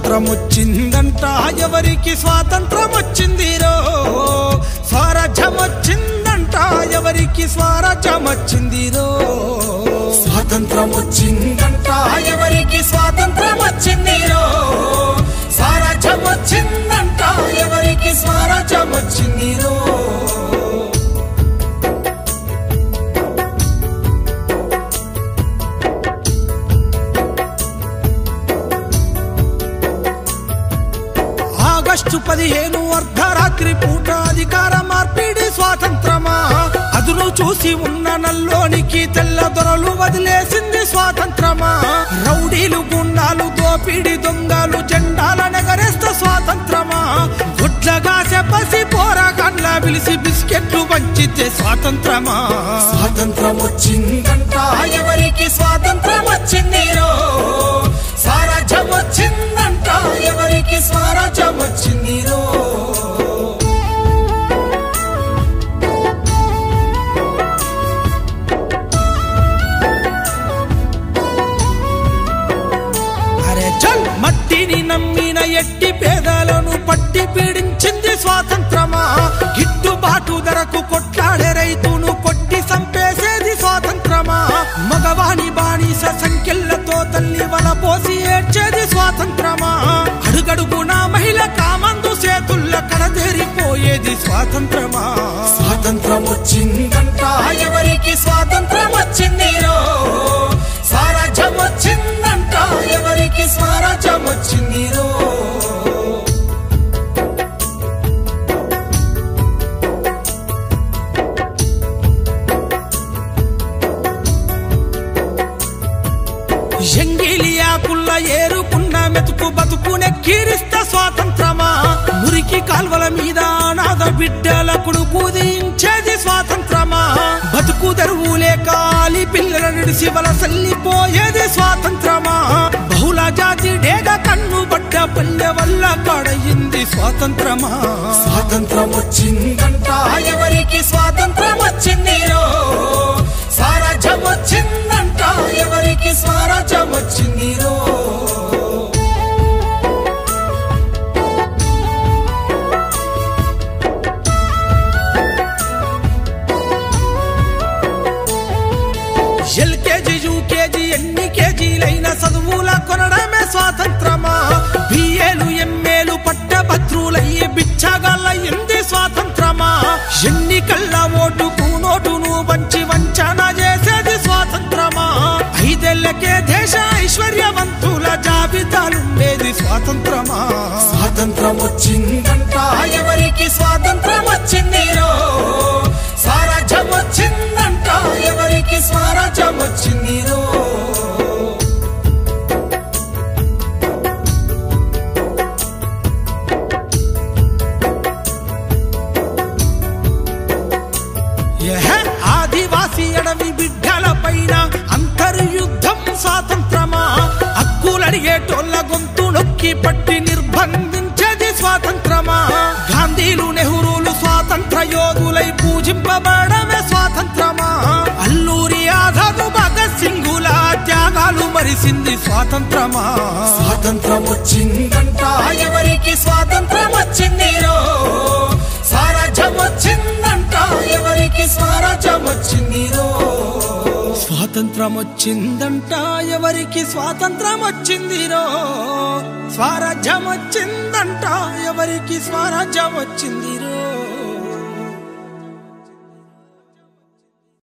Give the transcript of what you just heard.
స్వాతంత్రం వచ్చిందంట ఎవరికి స్వాతంత్రం వచ్చిందిరో స్వరాజ్యం వచ్చిందంట ఎవరికి స్వరాజ్యం వచ్చిందిరో స్వాతంత్రం వచ్చిందంట ఎవరికి స్వాతంత్రం వచ్చిందిరో స్వరాజ్యం వచ్చిందంట ఎవరికి స్వరాజ్యం వచ్చిందిరో ఆగస్టు పదిహేను అర్ధరాత్రి పూట అధికార మార్పిడి స్వాతంత్రమా అదును చూసి ఉన్న నల్లోనికి తెల్ల దొరలు వదిలేసింది స్వాతంత్రమా రౌడీలు గుండాలు దోపిడి దొంగలు జెండాల నగరేస్త స్వాతంత్రమా గుడ్లగా చెప్పసి పోరాకండ్ల పిలిచి బిస్కెట్లు పంచితే స్వాతంత్రమా స్వాతంత్రం వచ్చిందంట ఎవరికి స్వాతంత్రం వచ్చిందిరో స్వరాజ్యం వచ్చిందంట ఎవరికి స్వరాజ్యం వచ్చిందిరో అరే చల్ మట్టిని నమ్మిన ఎట్టి పేదలను పట్టి పీడించింది స్వాతంత్రమా గిట్టుబాటు ధరకు కొట్లాడే రైతును కొట్టి సంపేసేది స్వాతంత్రమా మగవాణి బానిస సంఖ్యలతో తల్లి వల పోసి ఏడ్చేది స్వాతంత్రమా అడుగడుగున మహిళ కామందు చేతుల్ల కడదేరిపోయేది స్వాతంత్రమా స్వాతంత్రం వచ్చిందంట ఎవరికి స్వాతంత్రం వచ్చిందిరో స్వరాజ్యం వచ్చిందంట ఎవరికి స్వరాజ్యం వచ్చిందిరో ఎంగిలి ఆకుల్ల ఏరుకున్న మెతుకు బతుకునే కీరిస్త స్వాతంత్రమా మురికి కాల్వల మీద అనాథ బిడ్డల కొడుకు దించేది స్వాతంత్రమా బతుకు తెరువు లేక ఆలి పిల్లల నిడిసి వలసల్లిపోయేది స్వాతంత్రమా బహుళ జాతి డేగ కన్ను బట్ట పల్లె వల్ల కడయింది స్వాతంత్రమా స్వాతంత్రం వచ్చిందంట ఎవరికి స్వాతంత్రం వచ్చిందిరో స్వరాజ్యం వచ్చిందంట ఎవరికి స్వరాజ్యం వచ్చిందిరో ఎల్కేజీ యూకేజీ ఎన్ని కేజీలైన చదువుల కొనడమే స్వాతంత్రమా బిఏలు ఎంఏలు పట్టభద్రులయ్యి బిచ్చగాళ్ళయింది స్వాతంత్రమా ఎన్నికల్ల ఓటుకు నోటును వంచి వంచన చేసేది స్వాతంత్రమా ఐదేళ్లకే దేశ ఐశ్వర్యవంతుల జాబితాలుండేది స్వాతంత్రమా స్వాతంత్రం వచ్చిందంట ఎవరికి స్వాతంత్రం వచ్చిందిరో స్వరాజ్యం వచ్చిందంట ఎవరికి స్వరాజ్యం వచ్చిందిరో యహ ఆదివాసి అడవి బిడ్డల పైన అంతర్యుద్ధం స్వాతంత్రమా హక్కులడిగేటోళ్ళ గొంతు నొక్కి పట్టి నిర్బంధించేది స్వాతంత్రమా గాంధీలు నెహ్రూలు స్వాతంత్ర యోధులై పూజింపబడమే స్వాతంత్రమా అల్లూరి ఆజాదు భగత్ సింగుల త్యాగాలు మరిసింది స్వాతంత్రమా స్వాతంత్రం వచ్చిందంట ఎవరికి స్వాతంత్రం వచ్చిందిరో స్వరాజ్యం వచ్చిందంట ఎవరికి స్వరాజ్యం వచ్చిందిరో స్వాతంత్రం వచ్చిందంట ఎవరికి స్వాతంత్రం వచ్చిందిరో స్వరాజ్యం వచ్చిందంట ఎవరికి స్వరాజ్యం వచ్చిందిరో